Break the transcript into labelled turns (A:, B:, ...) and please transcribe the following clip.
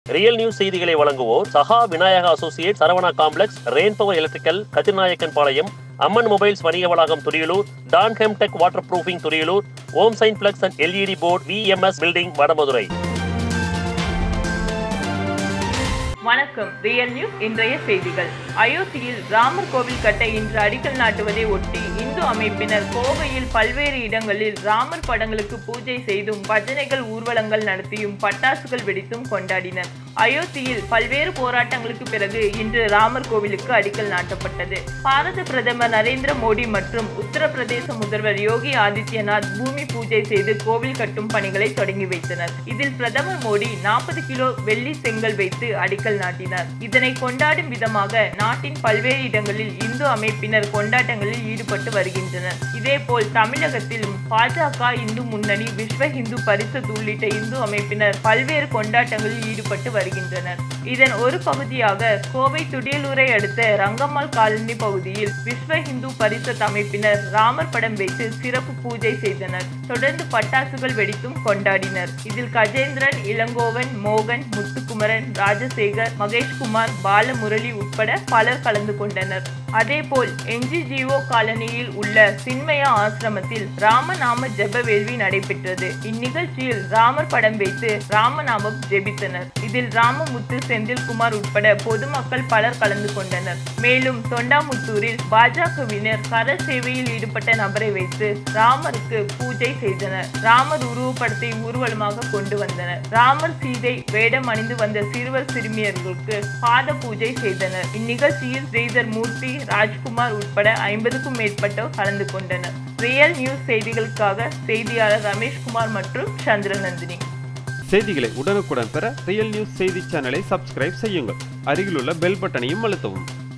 A: real news செய்திகளை வழங்குவோர் Saha Vinayaka associate Saravana complex rain power electrical Kathirnayakkan Palayam Amman mobiles வணிக வளாகம் Thuraiyalur Don Hemtech waterproofing Thuraiyalur Om sign flex and LED board VMS building Vadamadurai
B: வணக்கம் real news இன்றைய செய்திகள் அயோத்தியில் ராமர் கோவில் கட்ட இன்று அடிக்கல் நாட்டுவதை ஒட்டி இந்து அமைப்பினர் கோவையில் பல்வேறு இடங்களில் ராமர் படங்களுக்கு பூஜை செய்தும் பஜனைகள் ஊர்வலங்கள் நடத்தியும் பட்டாசுகள் வெடித்தும் கொண்டாடினர் அயோத்தியில் பல்வேறு போராட்டங்களுக்கு பிறகு இன்று ராமர் கோவிலுக்கு அடிக்கல் நாட்டப்பட்டது பாரத பிரதமர் நரேந்திர மோடி மற்றும் உத்தரப்பிரதேச முதல்வர் யோகி ஆதித்யநாத் பூமி பூஜை செய்து கோவில் கட்டும் பணிகளை தொடங்கி வைத்தனர் இதில் பிரதமர் மோடி நாற்பது கிலோ வெள்ளி செங்கல் வைத்து அடிக்கல் நாட்டினார் இதனை கொண்டாடும் விதமாக நாட்டின் பல்வேறு இடங்களில் இந்து அமைப்பினர் கொண்டாட்டங்களில் ஈடுபட்டு வருகின்றனர் இதேபோல் தமிழகத்திலும் பாஜக இந்து முன்னணி விஸ்வ இந்து பரிஷத் உள்ளிட்ட இந்து அமைப்பினர் பல்வேறு கொண்டாட்டங்களில் ஈடுபட்டு வருகின்றனர் இதன் ஒரு பகுதியாக கோவை துடியலூரை அடுத்த ரங்கம்மாள் காலனி பகுதியில் விஸ்வ இந்து பரிஷத் அமைப்பினர் ராமர் படம் வைத்து சிறப்பு பூஜை செய்தனர் தொடர்ந்து பட்டாசுகள் வெடித்தும் கொண்டாடினர் இதில் கஜேந்திரன் இளங்கோவன் மோகன் முத்துக்குமரன் ராஜசேகர் மகேஷ்குமார் பாலமுரளி உட்பட பலர் கலந்து கொண்டனர் அதேபோல் என்ஜிஜிஓ காலனியில் உள்ள சின்மயா ஆசிரமத்தில் ராமநாம ஜெப வேள்வி நடைபெற்றது இந்நிகழ்ச்சியில் ராமர் படம் வைத்து ராமநாமம் ஜெபித்தனர் இதில் ராமமுத்து செந்தில்குமார் உட்பட பொதுமக்கள் பலர் கலந்து கொண்டனர் மேலும் தொண்டாமுத்தூரில் பாஜகவினர் கர சேவையில் ஈடுபட்ட நபரை வைத்து ராமருக்கு பூஜை செய்தனர் ராமர் உருவப்படத்தை ஊர்வலமாக கொண்டு வந்தனர் ராமர் சீதை வேடம் அணிந்து வந்த சிறுவர் சிறுமியர்களுக்கு பாத பூஜை செய்தனர் இந்நிகழ்ச்சியில் ஸ்ரீதர் மூர்த்தி ராஜ்குமார் உட்பட ஐம்பதுக்கும் மேற்பட்டோர் கலந்து கொண்டனர் ரியல் நியூஸ் செய்திகளுக்காக செய்தியாளர் ரமேஷ்குமார் மற்றும் சந்திரநந்தினி
C: செய்திகளை உடனுக்குடன் பெற ரியல் நியூஸ் செய்தி சேனலை சப்ஸ்கிரைப் செய்யுங்கள் அருகிலுள்ள பெல் பட்டனையும் அழுத்தவும்